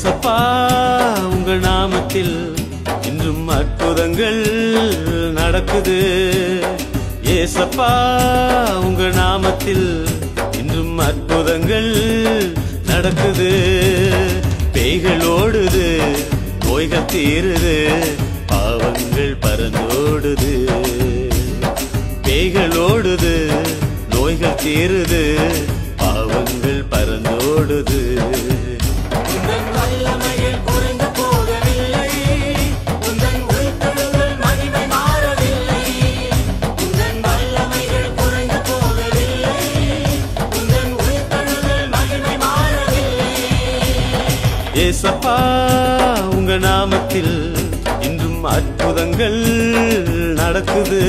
ஏசப்பா உங்க நாமத்தில் இன்றும் அற்புதங்கள் நடக்குது ஏசப்பா உங்க நாமத்தில் இன்றும் அற்புதங்கள் நடக்குது பேய்கள் ஓடுது நோய்கள் தீருது பாவங்கள் பறந்தோடுது பேய்கள் ஓடுது நோய்கள் தீருது பாவங்கள் பறந்தோடுது உந்தன் வல்லமையில் குறைந்து போகவில்லை உந்தன் உள்கழுவல் மகிமை மாறவில்லை உந்தன் வல்லமையில் குறைந்து போகவில்லை உந்தன் உள்கழுவல் மகிமை மாறவில்லை ஏசப்பா உங்க நாமத்தில் இன்றும் அற்புதங்கள் நடக்குது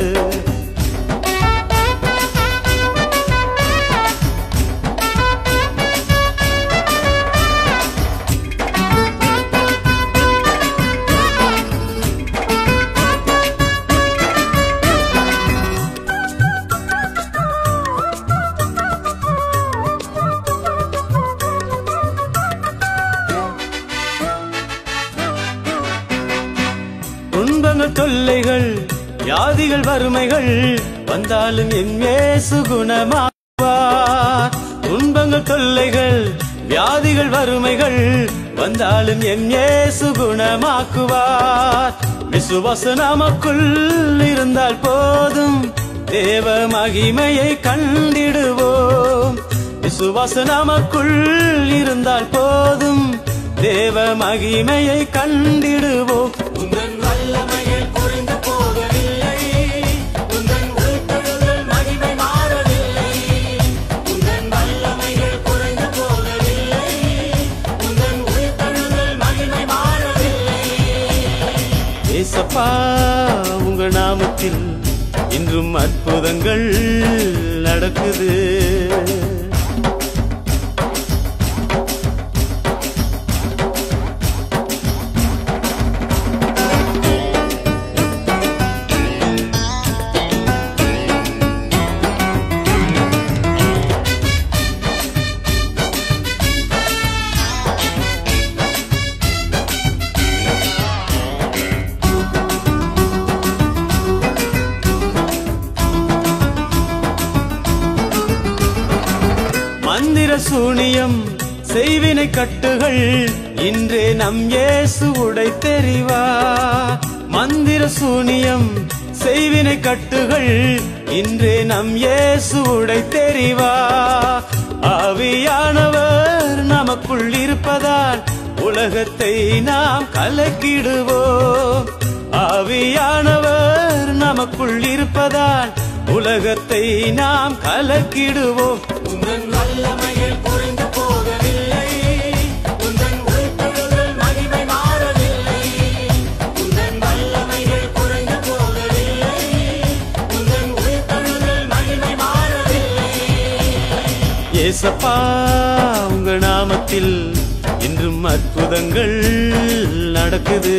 துன்பங்கள் தொல்லைகள் வியாதிகள் வறுமைகள் வந்தாலும் என் இயேசு குணமாவார் துன்பங்கள் தொல்லைகள் வியாதிகள் வறுமைகள் வந்தாலும் என் இயேசு குணமாக்குவார் விசுவாச நமக்குள் இருந்தால் போதும் தேவ மகிமையை கண்டிடுவோம் விசுவாச நமக்குள் இருந்தால் போதும் தேவ மகிமையை கண்டிடுவோம் உந்தன் வல்லமையில் குறைந்து போகவில்லை உந்தன் உள்கழுவல் மகிமை மாறவில்லை உந்தன் வல்லமையில் குறைந்து போகவில்லை உந்தன் உள்கழுவல் மகிமை மாறவில்லை ஏசப்பா உங்க நாமத்தில் இன்றும் அற்புதங்கள் நடக்குது மந்திர சூனியம் செய்வினை கட்டுகள் இன்றே நம் இயேசு உடை தெரிவா மந்திர சூனியம் செய்வினை கட்டுகள் இன்றே நம் இயேசு உடை தெரிவா ஆவியானவர் நமக்குள் இருப்பதால் உலகத்தை நாம் கலக்கிடுவோம் ஆவியானவர் நமக்குள் இருப்பதால் உலகத்தை நாம் கலக்கிடுவோம் உந்தன் வல்லமையில் குறைந்து போகவில்லை உந்தன் உள்கழுவல் மகிமை மாறவில்லை உந்தன் வல்லமையில் குறைந்து போகவில்லை உந்தன் உள்கழுவல் மகிமை மாறவில்லை ஏசப்பா உங்க நாமத்தில் இன்றும் அற்புதங்கள் நடக்குது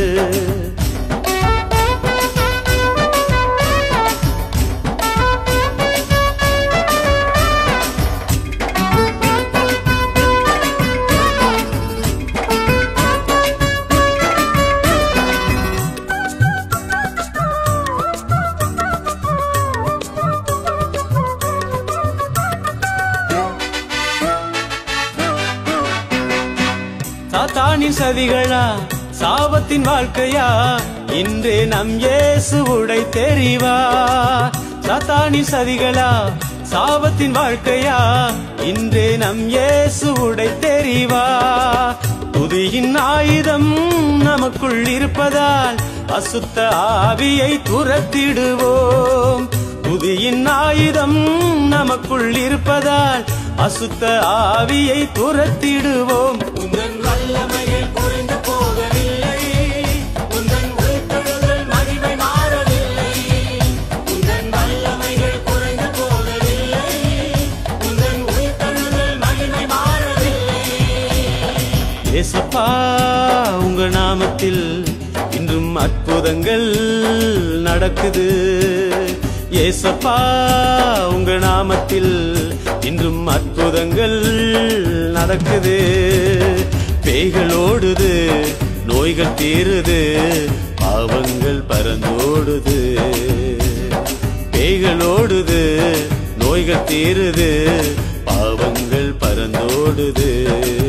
சாத்தானின் சதிகளா சாபத்தின் வாழ்க்கையா இன்றே நம் இயேசு உடை தெரிவா சாத்தானின் சதிகளா சாபத்தின் வாழ்க்கையா இன்றே நம் இயேசு உடை தெரிவா துதியின் ஆயுதம் நமக்குள் இருப்பதால் அசுத்த ஆவியை துரத்திடுவோம் துதியின் ஆயுதம் நமக்குள் இருப்பதால் அசுத்த ஆவியை துரத்திடுவோம் உந்தன் வல்லமையில் குறைந்து போகவில்லை உந்தன் உள்கழுவல் மகிமை மாறவில்லை உந்தன் வல்லமையில் குறைந்து போகவில்லை உந்தன் உள்கழுவல் மகிமை மாறவில்லை ஏசப்பா உங்க நாமத்தில் இன்றும் அற்புதங்கள் நடக்குது ஏசப்பா உங்க நாமத்தில் இன்றும் அற்புதங்கள் நடக்குது பேய்கள் ஓடுது நோய்கள் தீருது பாவங்கள் பறந்தோடுது பேய்கள் ஓடுது நோய்கள் தீருது பாவங்கள் பறந்தோடுது